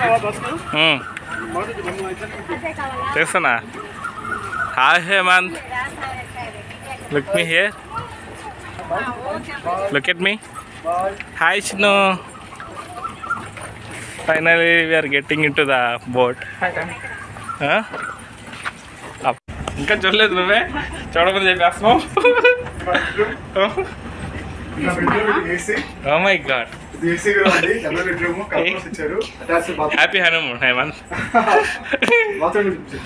ఉమ్. చేస్తున్నా hi Hemanth look me here look at me hi Chinnu finally we are getting into the boat ఇంకా చూడలేదు నువ్వే చూడమని చెప్పేస్తున్నావు ఓ మై గాడ్ ఏసీ కూడా ఉంది డబుల్ బెడ్రూమ్ కవర్స్ ఇచ్చారు attach bathroom happy honeymoon Hemanth bathroom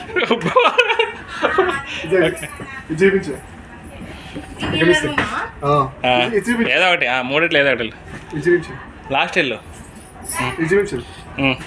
ఇది చూపించు ఇక్కడ ఇస్తే. ఆ, ఆ, ఇది చూపించు ఏదో ఒకటి ఆ, మూడిట్లో ఏదో ఒకటి ఇది చూపించు లాస్ట్ ఇల్లు ఇది చూపించు ఉమ్.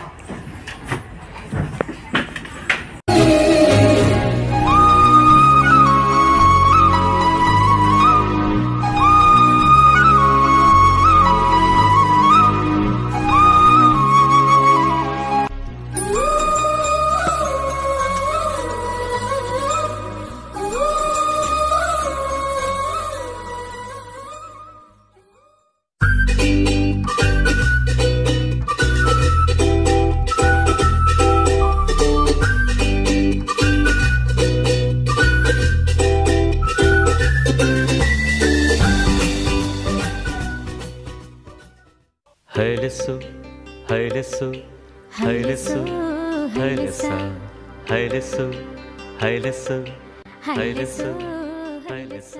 హైలెస్సు హైలెస్సు హైలెస్సు హైలెస్స హైలెస్సు హైలెస్సు హైలెస్సు హైలెస్స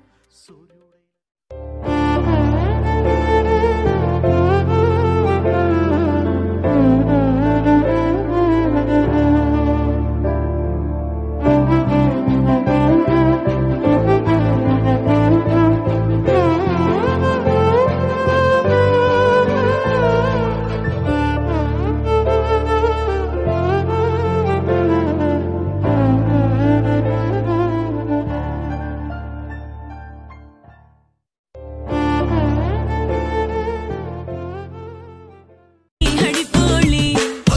அடிப்போலி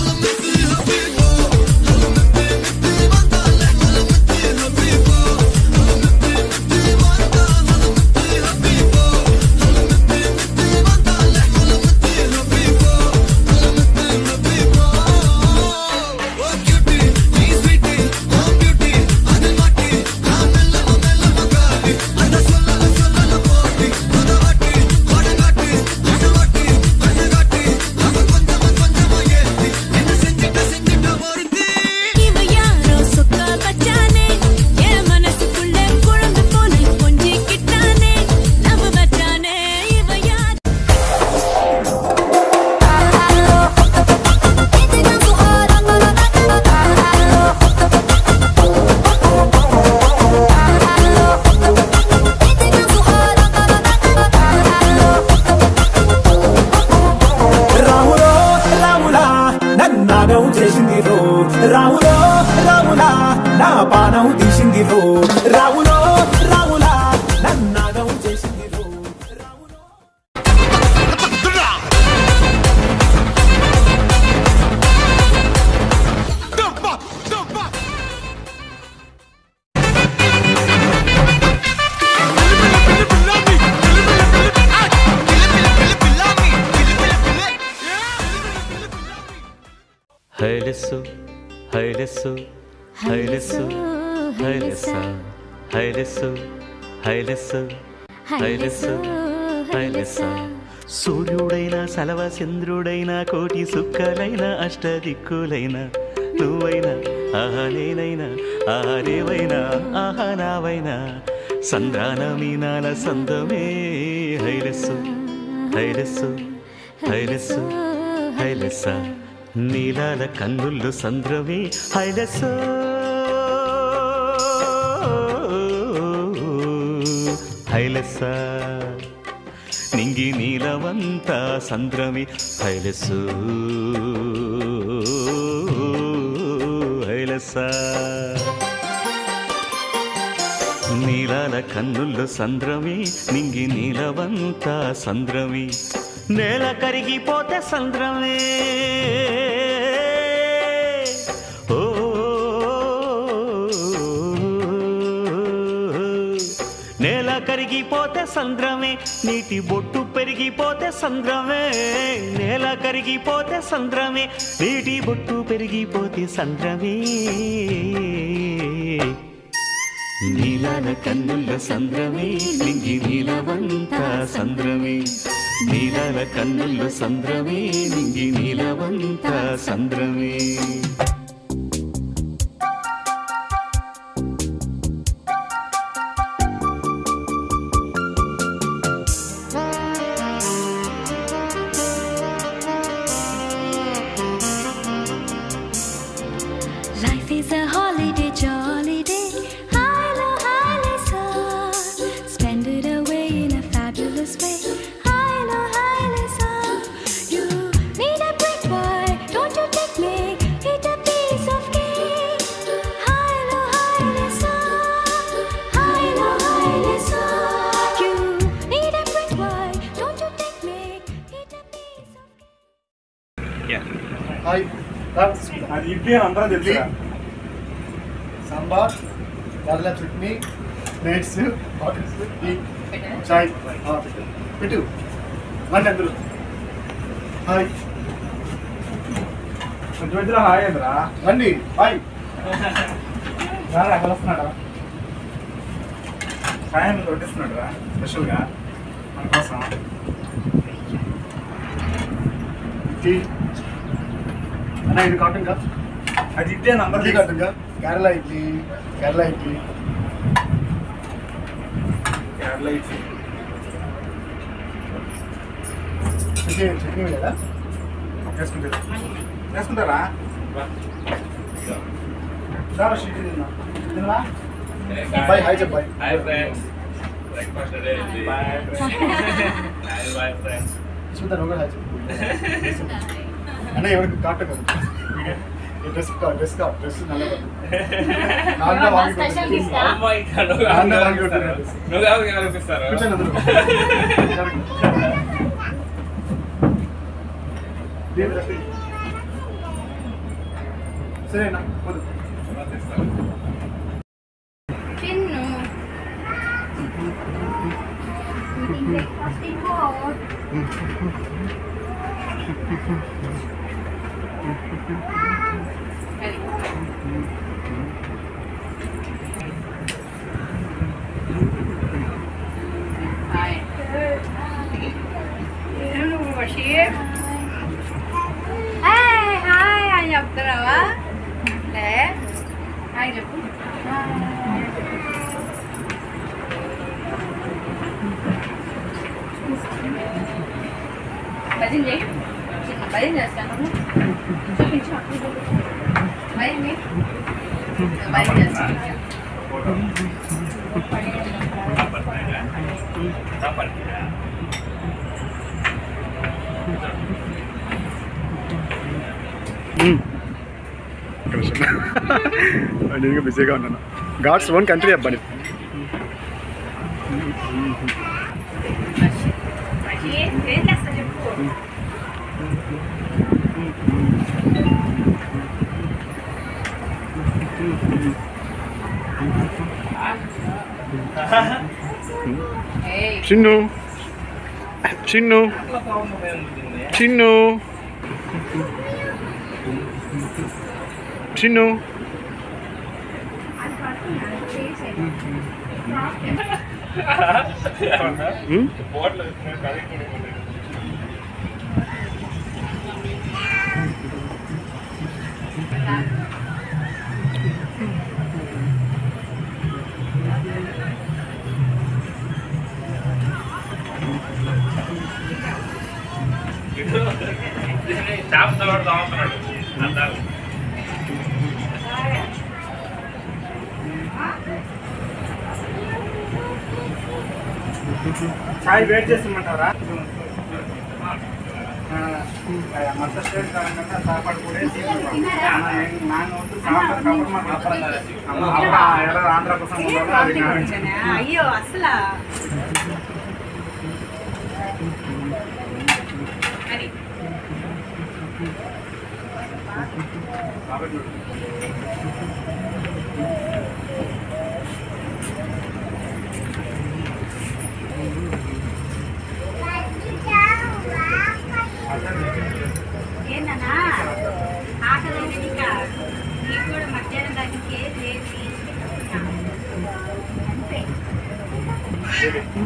இவ யாரோ சொக்கா பச்சானே என் மனசுக்குள்ள குழம்பு போன கொஞ்சிக்கிட்டானே நம்ம பச்சானே இவ யார் రాములో రాములా నన్నాగం చేసింది రో రాములో రాములా నా పానం తీసింది రో రాములో రాములా నన్నాగం చేసింది రో రాములో హైలెస్సు హైలెస్సు హైలెస్సు హైలెస్స హైలెస్సు హైలెస్సు హైలెస్సు హైలెస్స సూర్యుడైన సలవ చంద్రుడైన కోటి సుక్కలైన అష్టదిక్కులైన నువ్వైనా ఆహా నేనైనా ఆహా రేవైనా ఆహా నావైనా సంద్రాన మీనాల సందమే హైలెస్సు హైలెస్సు హైలెస్సు హైలెస్స నీలాల కన్నుల్లో సంద్రమే హైలెస్సు హైలెస్స నింగి నీలవంత సంద్రమి హైలెస్సు హైలెస్స నీలాల కన్నుల్లో సంద్రమి నింగి నీలవంత సంద్రమి నేల కరిగిపోతే సంద్రమే ఓ నేల కరిగిపోతే సంద్రమే నీటి బొట్టు పెరిగిపోతే సంద్రమే నేల కరిగిపోతే సంద్రమే నీటి బొట్టు పెరిగిపోతే సంద్రమే నీలాల కన్నుల సంద్రమే నింగి నీలవంత సంద్రమే నీలాల కన్నుల సంద్రమే నింగి నీలవంత సంద్రమే Life is a holiday, jolly day. Hilo, hilo, sun. Spend it away in a fabulous way. Hilo, hilo, sun. You need a brick boy, don't you take me? Eat a piece of cake. Hilo, hilo, sun. Hilo, hilo, sun. You need a brick boy, don't you take me? Eat a piece of cake. Yeah hi అది ఇడ్లీ అని అందరం ఇడ్లీ తెలుసు సాంబార్ కర్ల chutney plates bottles tea చాయ్ ఆ, పెట్టు. పెట్టు రండి అందరూ హాయ్ కొంచెం మధ్యలో హాయ్ అందిరా రండి హాయ్ రారా అక్కడ వస్తున్నాడా సాయం కొట్టిస్తున్నాడు రా స్పెషల్గా మన కోసం టీ అన్న ఇది కాటన్ కా అది ఇడ్లీ అని అందరం ఇడ్లీ తెలుసు. కాటన్ కా కేరళ ఇడ్లీ కేరళ ఇడ్లీ కేరళ ఇడ్లీ చట్నీ చట్నీ లేదా వేసుకుంటారు వేసుకుంటారా సార్ షీట్ తిన్నా తిన్నా బాయ్ హాయ్ చెప్ప్ bye hi friends breakfast ready bye hi bye friends చూద్దాం నువ్వు కూడా హాయ్ చెప్పు అన్న ఎవరికి కాటన్ కదా డ్రెస్ డ్రెస్ కా డ్రెస్ నల్లగా నాన్న వాంగి కొట్టు. అమ్మాయి నాన్న వాంగి కొట్టు. నువ్వు కాదు కనిపిస్తారు కూర్చోండి అందరూ లేదు, రండి. సరేనా పోదు చిన్ను మీటింగ్ బ్రేక్ఫాస్ట్ ఇవ్వు హాయ్ నువ్వు బషీర్ హాయ్ హాయ్ అని చెప్తున్నావా లే హాయ్ చెప్పు భజన చేయి చిన్న భజన చేస్తాను చూపించు భజన చేయి భజన చేస్తాను నేను బిజీగా ఉన్నాను గాడ్స్ ఓన్ కంట్రీ అబ్బాయి బషీర్ ఏం చేస్తా చెప్పు ఏయ్ చిన్ను చిన్ను చిన్ను చిన్ను చాప్ తోడు అవుతున్నాడు అందాలు చాయ్ వెయిట్ చేసిమంటారా మొత్తం స్టేట్ కారణంగా సాపాడు కూడా ನಾನು ಒಂದು ಸಾಂಬಾರ್ ಕವರ್ ಮಾಡಿ ಅಪ್ಪ ಎಲ್ಲ ಆಂಧ್ರ కోసం అయ్యో అసలు అది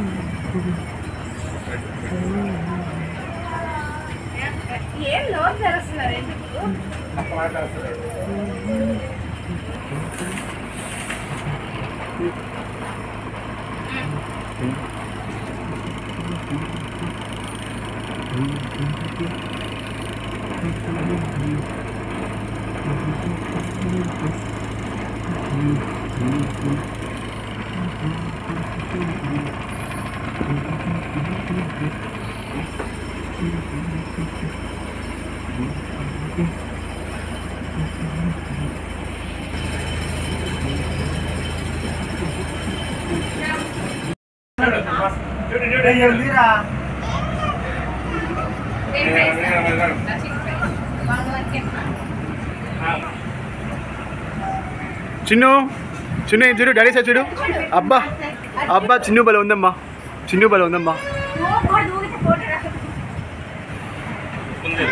ఏం లోన్ తెరుస్తున్నారు ఎందుకు చిన్ను చిన్ను ఏం చూడు డాడీ సార్ చూడు అబ్బా అబ్బా చిన్ను బలం ఉందమ్మా చిన్ను బలం ఉందమ్మా ఉంది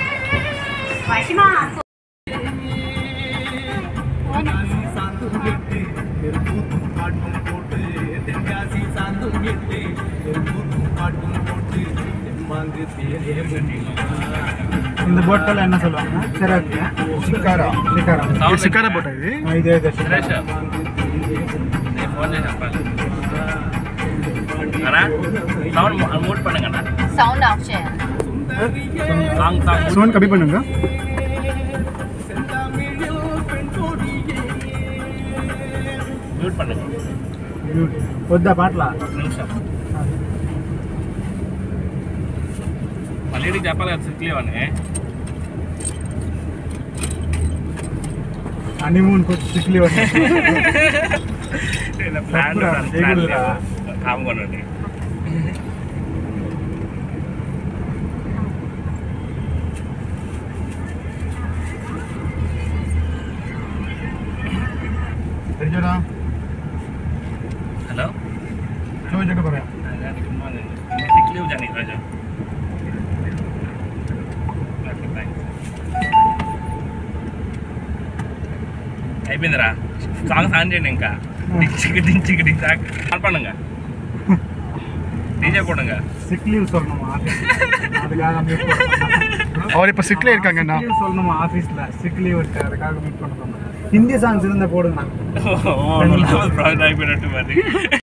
இந்த போட்டில் என்ன சொல்லுவாங்க சிறகு சிக்காரா சிக்காரா Sound సికార బోట ఇది ఇదే ఇదే సురేష్ నేను ఫోన్ చేసి చెప్పాలి అన్నా సౌండ్ మూడ్ பண்ணுங்க అన్నా సౌండ్ ఆఫ్ చేయాలి సాంగ్ సాంగ్ సోన్ కవి பண்ணுங்க మ్యూట్ பண்ணுங்க వద్దా పాటల ఒక నిమిషం మళ్ళీ చెప్పాలి కదా సిక్ లీవ్ అని హనీమూన్ కొంచెం సిక్లీ ప్లాన్ తప్పురా, చేయకూడదురా. కామ్గొనండి தெரிஞ்சடா హలో చూపించక పోరా సిక్ లీవ్ జాని ఈరోజు ఓకే థ్యాంక్స్ అయిపోయిందిరా సాంగ్స్ ఆన్ చేయండి ఇంకా డించికి డించికి డించి ఆన్ பண்ணுங்க డీజే போடுங்க சிக் லீவ் சொல்லணுமா ஆஃபீஸ் அதுக்காக மீட் பண்ணணும் அவர் இப்போ சிக்ல இருக்காங்கண்ணா சிக் லீவ் சொல்லணுமா ஆஃபீஸில் சிக் லீவ் இருக்கு அதுக்காக மீட் பண்ண சொன்னேன் ஹிந்தி சாங்ஸ் இருந்தால் போடுங்கண்ணா ఓ ப்ராஜெக்ட் అయిపోయినట్టు మరి